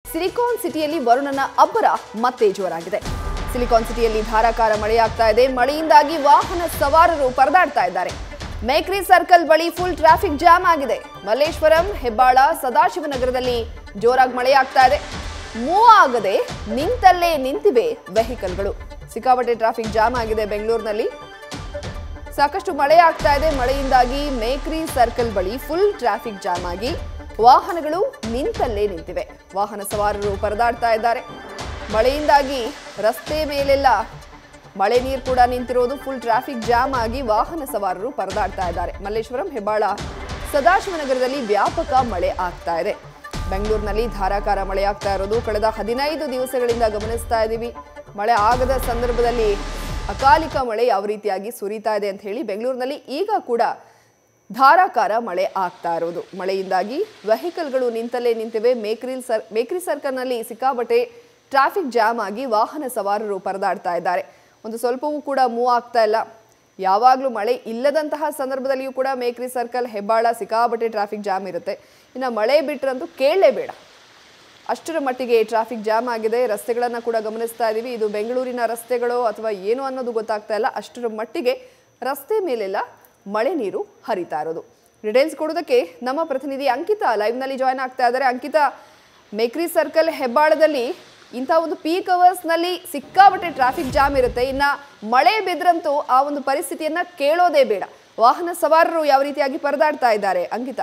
silicon ಸಿಟಿಯಲ್ಲಿ ವರುಣನ ಅಬ್ಬರ ಮತ್ತೆ ಜೋರಾಗಿದೆ ಸಿಲಿಕಾನ್ ಸಿಟಿಯಲ್ಲಿ ಧಾರಾಕಾರ ಮಳೆಯಾಗ್ತಾ ಇದೆ ಮಳೆಯಿಂದಾಗಿ ವಾಹನ ಸವಾರರು ಪರದಾಡ್ತಾ ಇದ್ದಾರೆ ಮೇಕ್ರಿ ಸರ್ಕಲ್ ಬಳಿ ಫುಲ್ ಟ್ರಾಫಿಕ್ ಜಾಮ್ ಆಗಿದೆ ಮಲ್ಲೇಶ್ವರಂ ಹೆಬ್ಬಾಳ ಸದಾಶಿವನಗರದಲ್ಲಿ ಜೋರಾಗಿ ಮಳೆಯಾಗ್ತಾ ಇದೆ ಮೂವ್ ಆಗದೆ ನಿಂತಲ್ಲೇ ನಿಂತಿವೆ ವೆಹಿಕಲ್ಗಳು ಸಿಕ್ಕಾಪಟ್ಟೆ ಟ್ರಾಫಿಕ್ ಜಾಮ್ ಆಗಿದೆ ಬೆಂಗಳೂರಿನಲ್ಲಿ ಸಾಕಷ್ಟು ಮಳೆ ಆಗ್ತಾ ಇದೆ ಮಳೆಯಿಂದಾಗಿ ಮೇಕ್ರಿ ಸರ್ಕಲ್ ಬಳಿ ಫುಲ್ ಟ್ರಾಫಿಕ್ ಜಾಮ್ ಆಗಿ ವಾಹನಗಳು ನಿಂತಲ್ಲೇ ನಿಂತಿವೆ ವಾಹನ ಸವಾರರು ಪರದಾಡ್ತಾ ಇದ್ದಾರೆ ಮಳೆಯಿಂದಾಗಿ ರಸ್ತೆ ಮೇಲೆಲ್ಲ ಮಳೆ ನೀರು ಕೂಡ ನಿಂತಿರೋದು ಫುಲ್ ಟ್ರಾಫಿಕ್ ಜಾಮ್ ಆಗಿ ವಾಹನ ಸವಾರರು ಪರದಾಡ್ತಾ ಇದ್ದಾರೆ ಮಲ್ಲೇಶ್ವರಂ ಹೆಬ್ಬಾಳ ಸದಾಶಿವನಗರದಲ್ಲಿ ವ್ಯಾಪಕ ಮಳೆ ಆಗ್ತಾ ಇದೆ ಬೆಂಗಳೂರಿನಲ್ಲಿ ಧಾರಾಕಾರ ಮಳೆ ಆಗ್ತಾ ಇರೋದು ಕಳೆದ ಹದಿನೈದು ದಿವಸಗಳಿಂದ ಗಮನಿಸ್ತಾ ಇದ್ದೀವಿ ಮಳೆ ಆಗದ ಸಂದರ್ಭದಲ್ಲಿ ಅಕಾಲಿಕ ಮಳೆ ಯಾವ ರೀತಿಯಾಗಿ ಸುರಿತಾ ಇದೆ ಅಂತ ಹೇಳಿ ಬೆಂಗಳೂರಿನಲ್ಲಿ ಈಗ ಕೂಡ ಧಾರಾಕಾರ ಮಳೆ ಆಗ್ತಾ ಇರೋದು ಮಳೆಯಿಂದಾಗಿ ವೆಹಿಕಲ್ಗಳು ನಿಂತಲ್ಲೇ ನಿಂತಿವೆ ಮೇಕ್ರಿ ಸರ್ ಮೇಕ್ರಿ ಸರ್ಕಲ್ನಲ್ಲಿ ಸಿಕ್ಕಾಬಟ್ಟೆ ಟ್ರಾಫಿಕ್ ಜಾಮ್ ಆಗಿ ವಾಹನ ಸವಾರರು ಪರದಾಡ್ತಾ ಇದ್ದಾರೆ ಒಂದು ಸ್ವಲ್ಪವೂ ಕೂಡ ಮೂವ್ ಆಗ್ತಾ ಇಲ್ಲ ಯಾವಾಗಲೂ ಮಳೆ ಇಲ್ಲದಂತಹ ಸಂದರ್ಭದಲ್ಲಿಯೂ ಕೂಡ ಮೇಕ್ರಿ ಸರ್ಕಲ್ ಹೆಬ್ಬಾಳ ಸಿಕ್ಕಾಬಟ್ಟೆ ಟ್ರಾಫಿಕ್ ಜಾಮ್ ಇರುತ್ತೆ ಇನ್ನು ಮಳೆ ಬಿಟ್ರಂತೂ ಕೇಳಲೇಬೇಡ ಅಷ್ಟರ ಮಟ್ಟಿಗೆ ಟ್ರಾಫಿಕ್ ಜಾಮ್ ಆಗಿದೆ ರಸ್ತೆಗಳನ್ನು ಕೂಡ ಗಮನಿಸ್ತಾ ಇದ್ದೀವಿ ಇದು ಬೆಂಗಳೂರಿನ ರಸ್ತೆಗಳು ಅಥವಾ ಏನು ಅನ್ನೋದು ಗೊತ್ತಾಗ್ತಾ ಇಲ್ಲ ಅಷ್ಟರ ಮಟ್ಟಿಗೆ ರಸ್ತೆ ಮೇಲೆಲ್ಲ ಮಳೆ ನೀರು ಹರಿತಾ ಇರೋದು ಡೀಟೇಲ್ಸ್ ಕೊಡೋದಕ್ಕೆ ನಮ್ಮ ಪ್ರತಿನಿಧಿ ಅಂಕಿತಾ ಲೈವ್ನಲ್ಲಿ ಜಾಯ್ನ್ ಆಗ್ತಾ ಇದ್ದಾರೆ ಅಂಕಿತಾ ಮೇಕ್ರಿ ಸರ್ಕಲ್ ಹೆಬ್ಬಾಳದಲ್ಲಿ ಇಂಥ ಒಂದು ಪೀಕ್ ಅವರ್ಸ್ನಲ್ಲಿ ಸಿಕ್ಕಾಬಟ್ಟೆ ಟ್ರಾಫಿಕ್ ಜಾಮ್ ಇರುತ್ತೆ ಇನ್ನ ಮಳೆ ಬಿದ್ರಂತೂ ಆ ಒಂದು ಪರಿಸ್ಥಿತಿಯನ್ನ ಕೇಳೋದೇ ಬೇಡ ವಾಹನ ಸವಾರರು ಯಾವ ರೀತಿಯಾಗಿ ಪರದಾಡ್ತಾ ಇದ್ದಾರೆ ಅಂಕಿತಾ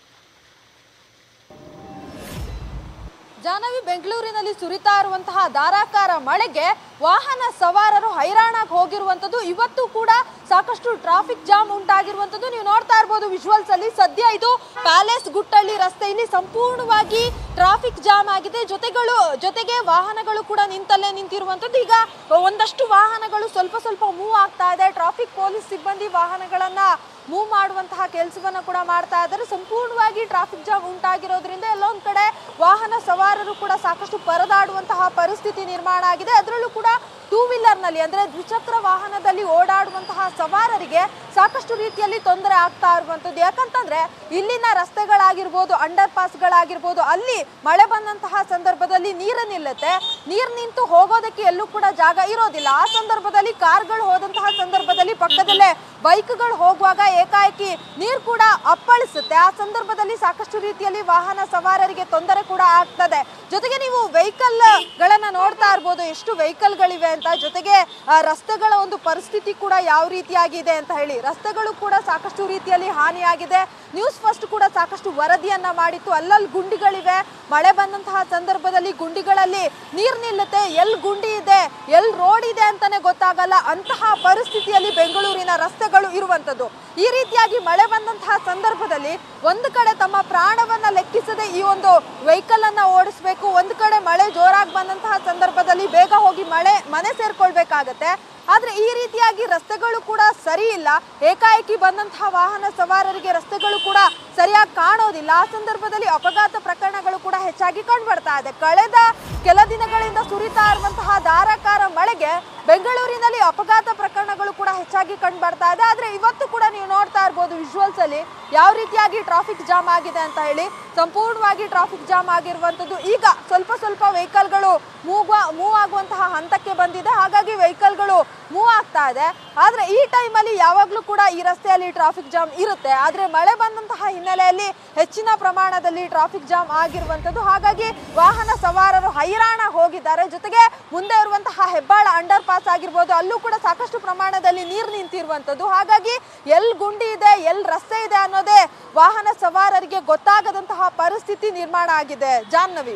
ಜಾಹ್ನವಿ ಬೆಂಗಳೂರಿನಲ್ಲಿ ಸುರಿತಾ ಇರುವಂತಹ ಧಾರಾಕಾರ ಮಳೆಗೆ ವಾಹನ ಸವಾರರು ಹೈರಾಣಾಗಿ ಹೋಗಿರುವಂತದ್ದು ಇವತ್ತು ಕೂಡ ಸಾಕಷ್ಟು ಟ್ರಾಫಿಕ್ ಜಾಮ್ ಉಂಟಾಗಿರುವಂತದ್ದು ನೀವು ನೋಡ್ತಾ ಇರ್ಬೋದು ವಿಜುವಲ್ಸ್ ಅಲ್ಲಿ ಸದ್ಯ ಇದು ಪ್ಯಾಲೇಸ್ ಗುಟ್ಟಳ್ಳಿ ರಸ್ತೆಯಲ್ಲಿ ಸಂಪೂರ್ಣವಾಗಿ ಟ್ರಾಫಿಕ್ ಜಾಮ್ ಆಗಿದೆ ಜೊತೆಗಳು ಜೊತೆಗೆ ವಾಹನಗಳು ಕೂಡ ನಿಂತಲ್ಲೇ ನಿಂತಿರುವಂತದ್ದು ಈಗ ಒಂದಷ್ಟು ವಾಹನಗಳು ಸ್ವಲ್ಪ ಸ್ವಲ್ಪ ಮೂವ್ ಆಗ್ತಾ ಇದೆ ಟ್ರಾಫಿಕ್ ಪೊಲೀಸ್ ಸಿಬ್ಬಂದಿ ವಾಹನಗಳನ್ನ ಮೂವ್ ಮಾಡುವಂತಹ ಕೆಲಸವನ್ನ ಕೂಡ ಮಾಡ್ತಾ ಇದ್ದಾರೆ ಸಂಪೂರ್ಣವಾಗಿ ಟ್ರಾಫಿಕ್ ಜಾಮ್ ಉಂಟಾಗಿರೋದ್ರಿಂದ ಎಲ್ಲೊಂದ್ ಕಡೆ ವಾಹನ ಸವಾರರು ಕೂಡ ಸಾಕಷ್ಟು ಪರದಾಡುವಂತಹ ಪರಿಸ್ಥಿತಿ ನಿರ್ಮಾಣ ಆಗಿದೆ ಅದರಲ್ಲೂ ಕೂಡ ಟೂ ವೀಲರ್ನಲ್ಲಿ ಅಂದ್ರೆ ದ್ವಿಚಕ್ರ ವಾಹನದಲ್ಲಿ ಓಡಾಡುವಂತಹ ಸವಾರರಿಗೆ ಸಾಕಷ್ಟು ರೀತಿಯಲ್ಲಿ ತೊಂದರೆ ಆಗ್ತಾ ಇರುವಂಥದ್ದು ಯಾಕಂತಂದ್ರೆ ಇಲ್ಲಿನ ರಸ್ತೆಗಳಾಗಿರ್ಬೋದು ಅಂಡರ್ ಪಾಸ್ಗಳಾಗಿರ್ಬೋದು ಅಲ್ಲಿ ಮಳೆ ಬಂದಂತಹ ಸಂದರ್ಭದಲ್ಲಿ ನೀರು ನಿಲ್ಲುತ್ತೆ ನೀರು ನಿಂತು ಹೋಗೋದಕ್ಕೆ ಎಲ್ಲೂ ಕೂಡ ಜಾಗ ಇರೋದಿಲ್ಲ ಆ ಸಂದರ್ಭದಲ್ಲಿ ಕಾರ್ಗಳು ಹೋದಂತಹ ಸಂದರ್ಭದಲ್ಲಿ ಪಕ್ಕದಲ್ಲೇ ಬೈಕ್ಗಳು ಹೋಗುವಾಗ ಏಕಾಏಕಿ ನೀರು ಕೂಡ ಅಪ್ಪಳಿಸುತ್ತೆ ಆ ಸಂದರ್ಭದಲ್ಲಿ ಸಾಕಷ್ಟು ರೀತಿಯಲ್ಲಿ ವಾಹನ ಸವಾರರಿಗೆ ತೊಂದರೆ ಕೂಡ ಆಗ್ತದೆ ಜೊತೆಗೆ ನೀವು ವೆಹಿಕಲ್ ಗಳನ್ನ ನೋಡ್ತಾ ಇರ್ಬೋದು ಎಷ್ಟು ವೆಹಿಕಲ್ ಗಳಿವೆ ಅಂತ ಜೊತೆಗೆ ಆ, ರಸ್ತೆಗಳ ಒಂದು ಪರಿಸ್ಥಿತಿ ಕೂಡ ಯಾವ ರೀತಿಯಾಗಿದೆ ಅಂತ ಹೇಳಿ ರಸ್ತೆಗಳು ಕೂಡ ಸಾಕಷ್ಟು ರೀತಿಯಲ್ಲಿ ಹಾನಿಯಾಗಿದೆ ನ್ಯೂಸ್ ಫಸ್ಟ್ ಕೂಡ ಸಾಕಷ್ಟು ವರದಿಯನ್ನ ಮಾಡಿತ್ತು ಅಲ್ಲಲ್ಲಿ ಗುಂಡಿಗಳಿವೆ ಮಳೆ ಬಂದಂತಹ ಸಂದರ್ಭದಲ್ಲಿ ಗುಂಡಿಗಳಲ್ಲಿ ನೀರು ನಿಲ್ಲುತ್ತೆ ಎಲ್ಲಿ ಗುಂಡಿ ಇದೆ ಎಲ್ಲಿ ರೋಡ್ ಇದೆ ಅಂತಾನೆ ಗೊತ್ತಾಗಲ್ಲ ಅಂತಹ ಪರಿಸ್ಥಿತಿಯಲ್ಲಿ ಬೆಂಗಳೂರಿನ ರಸ್ತೆಗಳು ಇರುವಂತದ್ದು ಈ ರೀತಿಯಾಗಿ ಮಳೆ ಬಂದಂತಹ ಸಂದರ್ಭದಲ್ಲಿ ಒಂದು ಕಡೆ ತಮ್ಮ ಪ್ರಾಣವನ್ನ ಲೆಕ್ಕಿಸದೆ ಈ ಒಂದು ವೆಹಿಕಲ್ ಅನ್ನ ಓಡಿಸ್ಬೇಕು ಒಂದು ಕಡೆ ಮಳೆ ಜೋರಾಗಿ ಬಂದಂತಹ ಸಂದರ್ಭದಲ್ಲಿ ಬೇಗ ಹೋಗಿ ಮಳೆ ಮನೆ ಸೇರ್ಕೊಳ್ಬೇಕಾಗತ್ತೆ ಆದ್ರೆ ಈ ರೀತಿಯಾಗಿ ರಸ್ತೆಗಳು ಕೂಡ ಸರಿ ಇಲ್ಲ ಏಕಾಏಕಿ ಬಂದಂತಹ ವಾಹನ ಸವಾರರಿಗೆ ರಸ್ತೆಗಳು ಕೂಡ ಸರಿಯಾಗಿ ಕಾಣೋದಿಲ್ಲ ಆ ಸಂದರ್ಭದಲ್ಲಿ ಅಪಘಾತ ಪ್ರಕರಣಗಳು ಕೂಡ ಹೆಚ್ಚಾಗಿ ಕಂಡುಬರ್ತಾ ಇದೆ ಕಳೆದ ಕೆಲ ದಿನಗಳಿಂದ ಸುರಿತಾ ಇರುವಂತಹ ಧಾರಾಕಾರ ಮಳೆಗೆ ಬೆಂಗಳೂರಿನಲ್ಲಿ ಅಪಘಾತ ಪ್ರಕರಣಗಳು ಕೂಡ ಹೆಚ್ಚಾಗಿ ಕಂಡುಬರ್ತಾ ಇದೆ ಆದ್ರೆ ಇವತ್ತು ಕೂಡ ನೀವು ನೋಡ್ತಾ ಇರ್ಬೋದು ವಿಜುವಲ್ಸ್ ಅಲ್ಲಿ ಯಾವ ರೀತಿಯಾಗಿ ಟ್ರಾಫಿಕ್ ಜಾಮ್ ಆಗಿದೆ ಅಂತ ಹೇಳಿ ಸಂಪೂರ್ಣವಾಗಿ ಟ್ರಾಫಿಕ್ ಜಾಮ್ ಆಗಿರುವಂತದ್ದು ಈಗ ಸ್ವಲ್ಪ ಸ್ವಲ್ಪ ವೆಹಿಕಲ್ಗಳು ಮೂವ್ ಮೂವ್ ಆಗುವಂತಹ ಹಂತಕ್ಕೆ ಬಂದಿದೆ ಹಾಗಾಗಿ ವೆಹಿಕಲ್ಗಳು ಮೂವ್ ಆಗ್ತಾ ಇದೆ ಆದ್ರೆ ಈ ಟೈಮಲ್ಲಿ ಯಾವಾಗಲೂ ಕೂಡ ಈ ರಸ್ತೆಯಲ್ಲಿ ಟ್ರಾಫಿಕ್ ಜಾಮ್ ಇರುತ್ತೆ ಆದ್ರೆ ಮಳೆ ಬಂದಂತಹ ಹಿನ್ನೆಲೆಯಲ್ಲಿ ಹೆಚ್ಚಿನ ಪ್ರಮಾಣದಲ್ಲಿ ಟ್ರಾಫಿಕ್ ಜಾಮ್ ಆಗಿರುವಂತದ್ದು ಹಾಗಾಗಿ ವಾಹನ ಸವಾರರು ಹೈರಾಣ ಹೋಗಿದ್ದಾರೆ ಜೊತೆಗೆ ಮುಂದೆ ಇರುವಂತಹ ಹೆಬ್ಬಾಳ ಅಂಡರ್ ಪಾಸ್ ಆಗಿರ್ಬೋದು ಅಲ್ಲೂ ಕೂಡ ಸಾಕಷ್ಟು ಪ್ರಮಾಣದಲ್ಲಿ ನೀರು ನಿಂತಿರುವಂತದ್ದು ಹಾಗಾಗಿ ಎಲ್ಲಿ ಗುಂಡಿ ಇದೆ ಎಲ್ಲಿ ರಸ್ತೆ ಇದೆ ಅನ್ನೋದೇ ವಾಹನ ಸವಾರರಿಗೆ ಗೊತ್ತಾಗದಂತಹ ಪರಿಸ್ಥಿತಿ ನಿರ್ಮಾಣ ಆಗಿದೆ ಜಾಹ್ನವಿ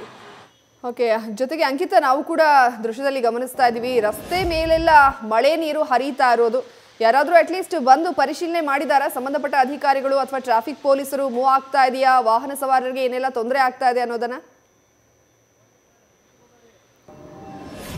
ಓಕೆ ಜೊತೆಗೆ ಅಂಕಿತ ನಾವು ಕೂಡ ದೃಶ್ಯದಲ್ಲಿ ಗಮನಿಸ್ತಾ ಇದ್ದೀವಿ ರಸ್ತೆ ಮೇಲೆಲ್ಲ ಮಳೆ ನೀರು ಹರಿತಾ ಇರೋದು ಯಾರಾದರೂ ಅಟ್ಲೀಸ್ಟ್ ಬಂದು ಪರಿಶೀಲನೆ ಮಾಡಿದಾರಾ ಸಂಬಂಧಪಟ್ಟ ಅಧಿಕಾರಿಗಳು ಅಥವಾ ಟ್ರಾಫಿಕ್ ಪೊಲೀಸರು ಮೂವ್ ಆಗ್ತಾ ಇದೆಯಾ ವಾಹನ ಸವಾರರಿಗೆ ಏನೆಲ್ಲ ತೊಂದರೆ ಆಗ್ತಾ ಇದೆ ಅನ್ನೋದನ್ನ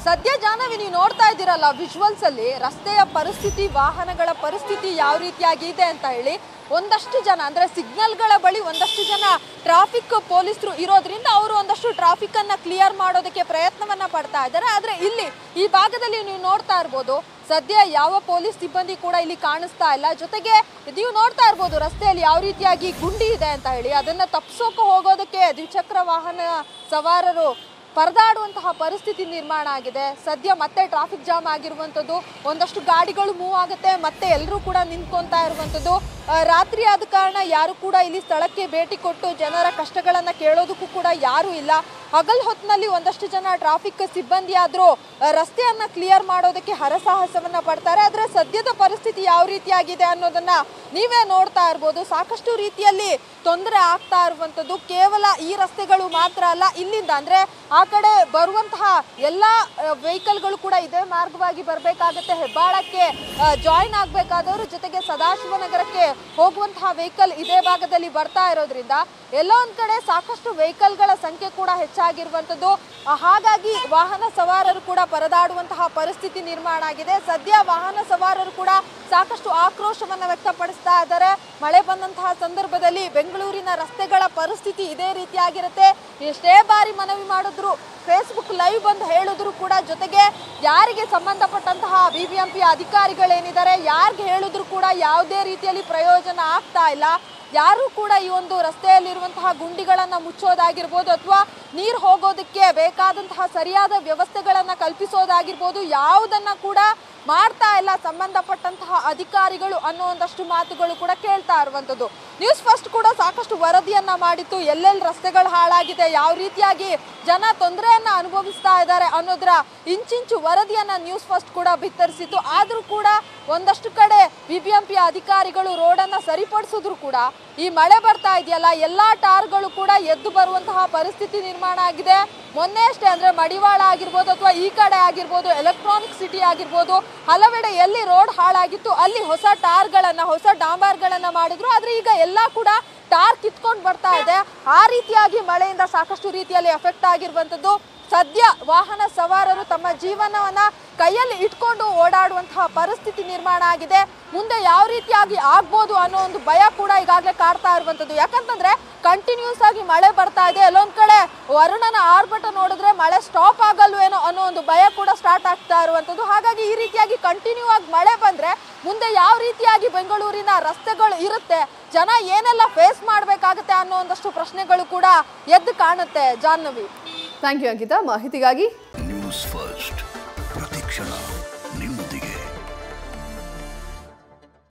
ಸದ್ಯ ಜಾಹ್ನವಿ ನೀವು ನೋಡ್ತಾ ಇದ್ದೀರಲ್ಲ ವಿಜುವಲ್ಸ್ ಅಲ್ಲಿ ರಸ್ತೆಯ ಪರಿಸ್ಥಿತಿ ವಾಹನಗಳ ಪರಿಸ್ಥಿತಿ ಯಾವ ರೀತಿಯಾಗಿ ಇದೆ ಅಂತ ಹೇಳಿ ಒಂದಷ್ಟು ಜನ ಅಂದ್ರೆ ಸಿಗ್ನಲ್ಗಳ ಬಳಿ ಒಂದಷ್ಟು ಜನ ಟ್ರಾಫಿಕ್ ಪೊಲೀಸರು ಇರೋದ್ರಿಂದ ಅವರು ಒಂದಷ್ಟು ಟ್ರಾಫಿಕ್ ಅನ್ನ ಕ್ಲಿಯರ್ ಮಾಡೋದಕ್ಕೆ ಪ್ರಯತ್ನವನ್ನ ಪಡ್ತಾ ಇದ್ದಾರೆ ಆದ್ರೆ ಇಲ್ಲಿ ಈ ಭಾಗದಲ್ಲಿ ನೀವು ನೋಡ್ತಾ ಇರ್ಬೋದು ಸದ್ಯ ಯಾವ ಪೊಲೀಸ್ ಸಿಬ್ಬಂದಿ ಕೂಡ ಇಲ್ಲಿ ಕಾಣಿಸ್ತಾ ಇಲ್ಲ ಜೊತೆಗೆ ನೀವು ನೋಡ್ತಾ ಇರ್ಬೋದು ರಸ್ತೆಯಲ್ಲಿ ಯಾವ ರೀತಿಯಾಗಿ ಗುಂಡಿ ಇದೆ ಅಂತ ಹೇಳಿ ಅದನ್ನ ತಪ್ಪಿಸೋಕೆ ಹೋಗೋದಕ್ಕೆ ದ್ವಿಚಕ್ರ ವಾಹನ ಸವಾರರು ಪರದಾಡುವಂತಹ ಪರಿಸ್ಥಿತಿ ನಿರ್ಮಾಣ ಆಗಿದೆ ಸದ್ಯ ಮತ್ತೆ ಟ್ರಾಫಿಕ್ ಜಾಮ್ ಆಗಿರುವಂಥದ್ದು ಒಂದಷ್ಟು ಗಾಡಿಗಳು ಮೂವ್ ಆಗುತ್ತೆ ಮತ್ತೆ ಎಲ್ಲರೂ ಕೂಡ ನಿಂತ್ಕೊಂತಾ ಇರುವಂಥದ್ದು ಆ, ರಾತ್ರಿ ಆದ ಕಾರಣ ಯಾರು ಕೂಡ ಇಲ್ಲಿ ಸ್ಥಳಕ್ಕೆ ಭೇಟಿ ಕೊಟ್ಟು ಜನರ ಕಷ್ಟಗಳನ್ನು ಕೇಳೋದಕ್ಕೂ ಕೂಡ ಯಾರೂ ಇಲ್ಲ ಹಗಲ್ ಹೊತ್ತಿನಲ್ಲಿ ಒಂದಷ್ಟು ಜನ ಟ್ರಾಫಿಕ್ ಸಿಬ್ಬಂದಿ ಆದರೂ ರಸ್ತೆಯನ್ನ ಕ್ಲಿಯರ್ ಮಾಡೋದಕ್ಕೆ ಹರಸಾಹಸವನ್ನ ಪಡ್ತಾರೆ ಆದರೆ ಸದ್ಯದ ಪರಿಸ್ಥಿತಿ ಯಾವ ರೀತಿಯಾಗಿದೆ ಅನ್ನೋದನ್ನ ನೀವೇ ನೋಡ್ತಾ ಇರ್ಬೋದು ಸಾಕಷ್ಟು ರೀತಿಯಲ್ಲಿ ತೊಂದರೆ ಆಗ್ತಾ ಇರುವಂಥದ್ದು ಕೇವಲ ಈ ರಸ್ತೆಗಳು ಮಾತ್ರ ಅಲ್ಲ ಇಲ್ಲಿಂದ ಅಂದ್ರೆ ಆ ಕಡೆ ಬರುವಂತಹ ಎಲ್ಲ ವೆಹಿಕಲ್ಗಳು ಕೂಡ ಇದೇ ಮಾರ್ಗವಾಗಿ ಬರಬೇಕಾಗತ್ತೆ ಹೆಬ್ಬಾಳಕ್ಕೆ ಜಾಯಿನ್ ಆಗಬೇಕಾದವರು ಜೊತೆಗೆ ಸದಾಶಿವನಗರಕ್ಕೆ ಹೋಗುವಂತಹ ವೆಹಿಕಲ್ ಇದೇ ಭಾಗದಲ್ಲಿ ಬರ್ತಾ ಇರೋದ್ರಿಂದ ಎಲ್ಲೋ ಒಂದ್ ಕಡೆ ಸಾಕಷ್ಟು ವೆಹಿಕಲ್ಗಳ ಸಂಖ್ಯೆ ಕೂಡ ಹೆಚ್ಚಾಗಿರುವಂಥದ್ದು ಆ, ಹಾಗಾಗಿ ವಾಹನ ಸವಾರರು ಕೂಡ ಪರದಾಡುವಂತಹ ಪರಿಸ್ಥಿತಿ ನಿರ್ಮಾಣ ಆಗಿದೆ ಸದ್ಯ ವಾಹನ ಸವಾರರು ಕೂಡ ಸಾಕಷ್ಟು ಆಕ್ರೋಶವನ್ನ ವ್ಯಕ್ತಪಡಿಸ್ತಾ ಇದ್ದಾರೆ ಮಳೆ ಬಂದಂತಹ ಸಂದರ್ಭದಲ್ಲಿ ಬೆಂಗಳೂರಿನ ರಸ್ತೆಗಳ ಪರಿಸ್ಥಿತಿ ಇದೇ ರೀತಿಯಾಗಿರುತ್ತೆ ಎಷ್ಟೇ ಬಾರಿ ಮನವಿ ಮಾಡಿದ್ರು ಫೇಸ್ಬುಕ್ ಲೈವ್ ಬಂದು ಹೇಳಿದ್ರು ಕೂಡ ಜೊತೆಗೆ ಯಾರಿಗೆ ಸಂಬಂಧಪಟ್ಟಂತಹ ಬಿ ಬಿ ಎಂ ಪಿ ಅಧಿಕಾರಿಗಳೇನಿದ್ದಾರೆ ಯಾರಿಗೆ ಹೇಳಿದ್ರು ಕೂಡ ಯಾವುದೇ ರೀತಿಯಲ್ಲಿ ಪ್ರಯೋಜನ ಆಗ್ತಾ ಇಲ್ಲ ಯಾರು ಕೂಡ ಈ ಒಂದು ರಸ್ತೆಯಲ್ಲಿರುವಂತಹ ಗುಂಡಿಗಳನ್ನು ಮುಚ್ಚೋದಾಗಿರ್ಬೋದು ಅಥವಾ ನೀರು ಹೋಗೋದಕ್ಕೆ ಬೇಕಾದಂತಹ ಸರಿಯಾದ ವ್ಯವಸ್ಥೆಗಳನ್ನು ಕಲ್ಪಿಸೋದಾಗಿರ್ಬೋದು ಯಾವುದನ್ನ ಕೂಡ ಮಾಡ್ತಾ ಇಲ್ಲ ಸಂಬಂಧಪಟ್ಟಂತಹ ಅಧಿಕಾರಿಗಳು ಅನ್ನೋ ಒಂದಷ್ಟು ಮಾತುಗಳು ಕೂಡ ಕೇಳ್ತಾ ಇರುವಂಥದ್ದು ನ್ಯೂಸ್ ಫಸ್ಟ್ ಕೂಡ ಸಾಕಷ್ಟು ವರದಿಯನ್ನ ಮಾಡಿತ್ತು ಎಲ್ಲೆಲ್ಲಿ ರಸ್ತೆಗಳು ಹಾಳಾಗಿದೆ ಯಾವ ರೀತಿಯಾಗಿ ಜನ ತೊಂದರೆಯನ್ನ ಅನುಭವಿಸ್ತಾ ಇದ್ದಾರೆ ಅನ್ನೋದರ ಇಂಚಿಂಚು ವರದಿಯನ್ನ ನ್ಯೂಸ್ ಫಸ್ಟ್ ಕೂಡ ಬಿತ್ತರಿಸಿತ್ತು ಆದರೂ ಕೂಡ ಒಂದಷ್ಟು ಕಡೆ ಬಿಬಿಎಂಪಿ ಅಧಿಕಾರಿಗಳು ರೋಡನ್ನ ಸರಿಪಡಿಸಿದ್ರು ಕೂಡ ಈ ಮಳೆ ಬರ್ತಾ ಇದೆಯಲ್ಲ ಎಲ್ಲಾ ಟಾರ್ಗಳು ಕೂಡ ಎದ್ದು ಬರುವಂತಹ ಪರಿಸ್ಥಿತಿ ನಿರ್ಮಾಣ ಆಗಿದೆ ಮೊನ್ನೆ ಅಷ್ಟೇ ಅಂದ್ರೆ ಮಡಿವಾಳ ಆಗಿರ್ಬೋದು ಅಥವಾ ಈ ಕಡೆ ಆಗಿರ್ಬೋದು ಎಲೆಕ್ಟ್ರಾನಿಕ್ ಸಿಟಿ ಆಗಿರ್ಬೋದು ಹಲವೆಡೆ ಎಲ್ಲಿ ರೋಡ್ ಹಾಳಾಗಿತ್ತು ಅಲ್ಲಿ ಹೊಸ ಟಾರ್ಗಳನ್ನ ಹೊಸ ಡಾಂಬಾರ್ಗಳನ್ನ ಮಾಡಿದ್ರು ಆದ್ರೆ ಈಗ ಎಲ್ಲಾ ಕೂಡ ಟಾರ್ ಕಿತ್ಕೊಂಡು ಬರ್ತಾ ಇದೆ ಆ ರೀತಿಯಾಗಿ ಮಳೆಯಿಂದ ಸಾಕಷ್ಟು ರೀತಿಯಲ್ಲಿ ಎಫೆಕ್ಟ್ ಆಗಿರುವಂತದ್ದು ಸದ್ಯ ವಾಹನ ಸವಾರರು ತಮ್ಮ ಜೀವನವನ್ನ ಕೈಯಲ್ಲಿ ಇಟ್ಕೊಂಡು ಓಡಾಡುವಂತಹ ಪರಿಸ್ಥಿತಿ ನಿರ್ಮಾಣ ಆಗಿದೆ ಮುಂದೆ ಯಾವ ರೀತಿಯಾಗಿ ಆಗ್ಬೋದು ಅನ್ನೋ ಒಂದು ಭಯ ಕೂಡ ಈಗಾಗಲೇ ಕಾಡ್ತಾ ಇರುವಂತದ್ದು ಯಾಕಂತಂದ್ರೆ ಕಂಟಿನ್ಯೂಸ್ ಆಗಿ ಮಳೆ ಬರ್ತಾ ಇದೆ ಎಲ್ಲೊಂದ್ ಕಡೆ ವರುಣನ ಆರ್ಭಟ ನೋಡಿದ್ರೆ ಮಳೆ ಸ್ಟಾಪ್ ಆಗಲ್ವೇನೋ ಅನ್ನೋ ಒಂದು ಭಯ ಕೂಡ ಸ್ಟಾರ್ಟ್ ಆಗ್ತಾ ಇರುವಂತದ್ದು ಹಾಗಾಗಿ ಈ ರೀತಿಯಾಗಿ ಕಂಟಿನ್ಯೂ ಆಗಿ ಮಳೆ ಬಂದ್ರೆ ಮುಂದೆ ಯಾವ ರೀತಿಯಾಗಿ ಬೆಂಗಳೂರಿನ ರಸ್ತೆಗಳು ಇರುತ್ತೆ ಜನ ಏನೆಲ್ಲ ಫೇಸ್ ಮಾಡ್ಬೇಕಾಗತ್ತೆ ಅನ್ನೋ ಒಂದಷ್ಟು ಪ್ರಶ್ನೆಗಳು ಕೂಡ ಎದ್ದು ಕಾಣುತ್ತೆ ಜಾಹ್ನವಿ ಥ್ಯಾಂಕ್ ಯು ಅಂಕಿತಾ ಮಾಹಿತಿಗಾಗಿ ನ್ಯೂಸ್ ಫಸ್ಟ್